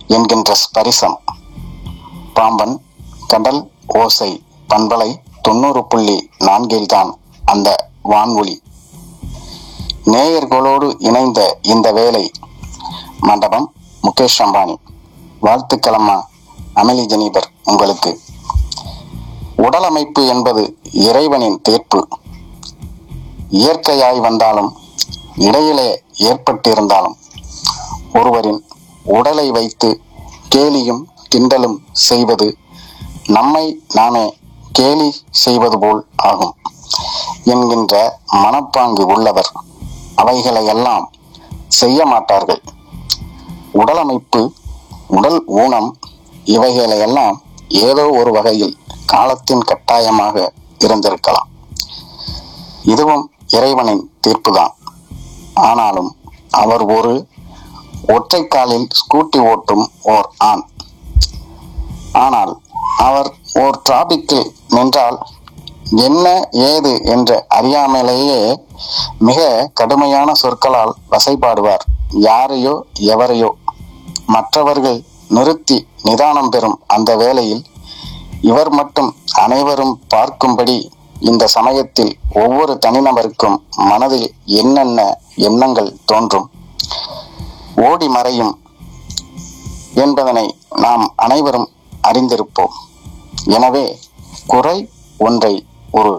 என்கின்ற ஸ்பரிசம் பாம்பன் கடல் ஓசை பண்பலை தொண்ணூறு புள்ளி நான்கில்தான் அந்த வான்ஒளி நேயர்களோடு இணைந்த இந்த வேலை மண்டபம் முகேஷ் அம்பானி வாழ்த்துக்களம்மா அமளி ஜெனிபர் உங்களுக்கு உடலமைப்பு என்பது இறைவனின் தீர்ப்பு இயற்கையாய் வந்தாலும் இடையிலே ஏற்பட்டிருந்தாலும் ஒருவரின் உடலை வைத்து கேலியும் கிண்டலும் செய்வது நம்மை நாமே கேலி செய்வது போல் ஆகும் என்கின்ற மனப்பாங்கு உள்ளவர் அவைகளையெல்லாம் செய்ய மாட்டார்கள் உடலமைப்பு உடல் ஊனம் இவைகளையெல்லாம் ஏதோ ஒரு வகையில் காலத்தின் கட்டாயமாக இருந்திருக்கலாம் இதுவும் இறைவனின் தீர்ப்புதான் ஆனாலும் அவர் ஒரு ஒற்றை காலில் ஸ்கூட்டி ஓட்டும் ஓர் ஆண் ஆனால் அவர் ஓர் டிராபிக்கில் நின்றால் என்ன ஏது என்று அறியாமலேயே மிக கடுமையான சொற்களால் வசைபாடுவார் யாரையோ எவரையோ மற்றவர்கள் நிறுத்தி நிதானம் பெறும் அந்த வேளையில் இவர் மட்டும் அனைவரும் பார்க்கும்படி இந்த சமயத்தில் ஒவ்வொரு தனிநபருக்கும் மனதில் என்னென்ன எண்ணங்கள் தோன்றும் ஓடி மறையும் என்பதனை நாம் அனைவரும் அறிந்திருப்போம் எனவே குறை ஒன்றை ஒரு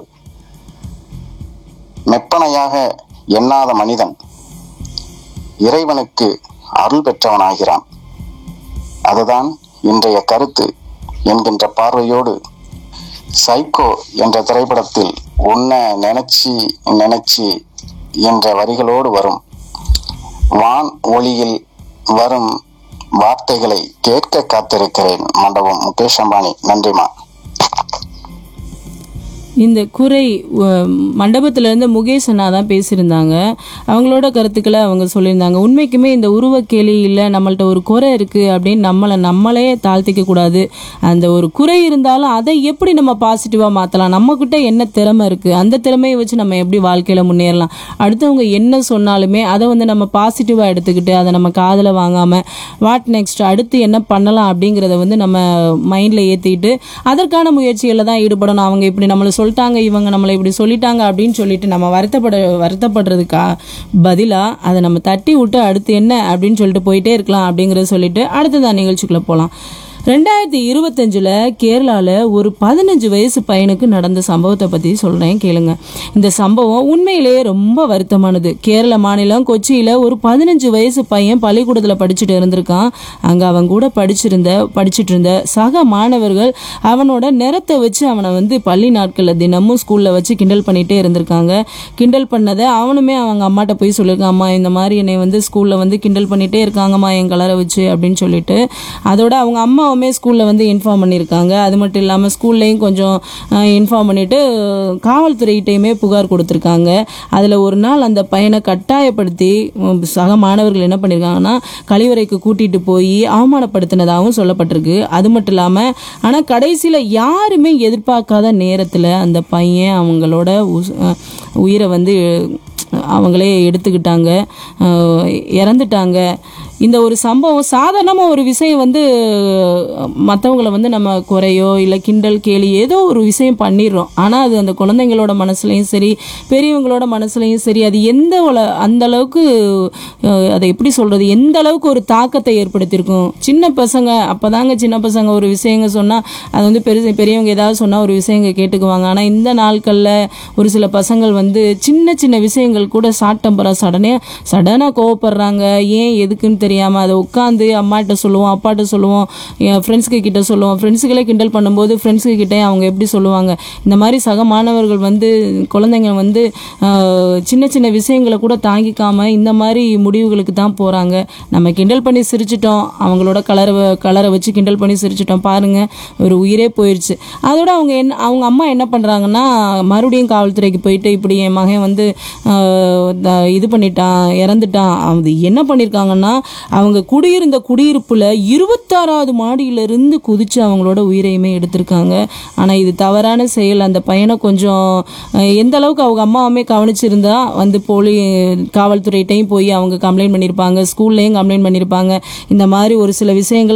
மெப்பனையாக எண்ணாத மனிதன் இறைவனுக்கு அருள் பெற்றவனாகிறான் அதுதான் இன்றைய கருத்து என்கின்ற பார்வையோடு சைக்கோ என்ற திரைப்படத்தில் உன்னை நினைச்சி நினைச்சி என்ற வரிகளோடு வரும் வான் ஒளியில் வரும் வார்த்தைகளை கேட்க காத்திருக்கிறேன் மண்டபம் முகேஷ் அம்பானி நன்றிமா இந்த குறை அஹ், மண்டபத்திலேருந்து முகேஷ் அண்ணா தான் பேசியிருந்தாங்க அவங்களோட கருத்துக்களை அவங்க சொல்லியிருந்தாங்க உண்மைக்குமே இந்த உருவக்கேலி இல்லை நம்மள்ட்ட ஒரு குறை இருக்குது அப்படின்னு நம்மளை நம்மளே தாழ்த்திக்க கூடாது அந்த ஒரு குறை இருந்தாலும் அதை எப்படி நம்ம பாசிட்டிவாக மாற்றலாம் நம்மக்கிட்ட என்ன திறமை இருக்குது அந்த திறமையை வச்சு நம்ம எப்படி வாழ்க்கையில் முன்னேறலாம் அடுத்தவங்க என்ன சொன்னாலுமே அதை வந்து நம்ம பாசிட்டிவாக எடுத்துக்கிட்டு அதை நம்ம காதில் வாங்காமல் வாட் நெக்ஸ்ட் அடுத்து என்ன பண்ணலாம் அப்படிங்கிறத வந்து நம்ம மைண்டில் ஏற்றிட்டு அதற்கான முயற்சிகளில் தான் ஈடுபடணும் அவங்க இப்படி நம்மளை சொல்லிட்டாங்க இவங்க நம்மளை இப்படி சொல்லிட்டாங்க அப்படின்னு சொல்லிட்டு நம்ம வருத்தப்பட வருத்தப்படுறதுக்கா பதிலாக அதை நம்ம தட்டி விட்டு அடுத்து என்ன அப்படின்னு சொல்லிட்டு போயிட்டே இருக்கலாம் அப்படிங்கிறத சொல்லிட்டு அடுத்ததான் நிகழ்ச்சிக்குள்ளே போகலாம் ரெண்டாயிரத்தி இருபத்தஞ்சில் கேரளாவில் ஒரு பதினஞ்சு வயசு பையனுக்கு நடந்த சம்பவத்தை பற்றி சொல்கிறேன் கேளுங்க இந்த சம்பவம் உண்மையிலேயே ரொம்ப வருத்தமானது கேரள மாநிலம் கொச்சியில் ஒரு பதினஞ்சு வயசு பையன் பள்ளிக்கூடத்தில் படிச்சுட்டு இருந்திருக்கான் அங்கே அவன் கூட படிச்சிருந்த படிச்சுட்டு இருந்த சக மாணவர்கள் அவனோட நிறத்தை வச்சு அவனை வந்து பள்ளி நாட்களில் தினமும் ஸ்கூலில் வச்சு கிண்டல் பண்ணிகிட்டே இருந்திருக்காங்க கிண்டல் பண்ணதை அவனுமே அவங்க அம்மாட்ட போய் சொல்லியிருக்கான் அம்மா இந்த மாதிரி என்னை வந்து ஸ்கூலில் வந்து கிண்டல் பண்ணிகிட்டே இருக்காங்கம்மா என் கலரை வச்சு அப்படின்னு சொல்லிட்டு அதோட அவங்க அம்மாவுமே ஸ்கூலில் வந்து இன்ஃபார்ம் பண்ணியிருக்காங்க அது மட்டும் இல்லாமல் ஸ்கூல்லையும் கொஞ்சம் இன்ஃபார்ம் பண்ணிட்டு காவல்துறையிட்டையுமே புகார் கொடுத்துருக்காங்க அதில் ஒரு நாள் அந்த பையனை கட்டாயப்படுத்தி உம், சக மாணவர்கள் என்ன பண்ணியிருக்காங்கன்னா கழிவறைக்கு கூட்டிகிட்டு போய் அவமானப்படுத்தினதாகவும் சொல்லப்பட்டிருக்கு அது மட்டும் இல்லாமல் ஆனால் கடைசியில் யாருமே எதிர்பார்க்காத நேரத்தில் அந்த பையன் அவங்களோட உஸ்- அஹ், உயிரை வந்து அவங்களே எடுத்துக்கிட்டாங்க அஹ், இறந்துட்டாங்க இந்த ஒரு சம்பவம் சாதாரணமாக ஒரு விஷயம் வந்து மற்றவங்கள வந்து நம்ம குறையோ இல்லை கிண்டல் கேலி ஏதோ ஒரு விஷயம் பண்ணிடுறோம் ஆனால் அது அந்த குழந்தைங்களோட மனசுலையும் சரி பெரியவங்களோட மனசுலையும் சரி அது எந்த உல- அந்த அளவுக்கு அஹ், அதை எப்படி சொல்கிறது எந்த அளவுக்கு ஒரு தாக்கத்தை ஏற்படுத்தியிருக்கும் சின்ன பசங்க அப்போதாங்க சின்ன பசங்க ஒரு விஷயங்க சொன்னால் அது வந்து பெரிய பெரியவங்க ஏதாவது சொன்னால் ஒரு விஷயங்க கேட்டுக்குவாங்க ஆனால் இந்த நாட்களில் ஒரு சில பசங்கள் வந்து சின்ன சின்ன விஷயங்கள் கூட ஷார்ட் டெம்பராக சடனே சடனாக கோவப்படுறாங்க ஏன் எதுக்குன்னு தெரியாமல் அதை உட்காந்து அம்மாட்ட சொல்லுவோம் அப்பாட்ட சொல்லுவோம் என் ஃப்ரெண்ட்ஸுக்கு கிட்ட சொல்லுவோம் ஃப்ரெண்ட்ஸுகளே கிண்டல் பண்ணும்போது ஃப்ரெண்ட்ஸுக்கு கிட்டே அவங்க எப்படி சொல்லுவாங்க இந்த மாதிரி சக மாணவர்கள் வந்து குழந்தைங்க வந்து ஆஹ், சின்ன சின்ன விஷயங்களை கூட தாங்கிக்காமல் இந்த மாதிரி முடிவுகளுக்கு தான் போகிறாங்க நம்ம கிண்டல் பண்ணி சிரிச்சிட்டோம் அவங்களோட கலரை வ- கலரை வச்சு கிண்டல் பண்ணி சிரிச்சிட்டோம் பாருங்க ஒரு உயிரே போயிடுச்சு அதோட அவங்க என்ன அவங்க அம்மா என்ன பண்ணுறாங்கன்னா மறுபடியும் காவல்துறைக்கு போயிட்டு இப்படி என் மகன் வந்து ஆஹ், த- இது பண்ணிட்டான் இறந்துட்டான் அது என்ன பண்ணியிருக்காங்கன்னா அவங்க குடியிருந்த குடியிருப்புல இருபத்தாறாவது மாடியிலிருந்து குதிச்சு அவங்களோட உயிரையுமே எடுத்திருக்காங்க ஆனால் இது தவறான செயல் அந்த பையனை கொஞ்சம் அஹ், எந்த அளவுக்கு அவங்க அம்மாவுமே கவனிச்சிருந்தா வந்து போலி காவல்துறையிட்டையும் போய் அவங்க கம்ப்ளைண்ட் பண்ணியிருப்பாங்க ஸ்கூல்லையும் கம்ப்ளைண்ட் பண்ணியிருப்பாங்க இந்த மாதிரி ஒரு சில விஷயங்கள்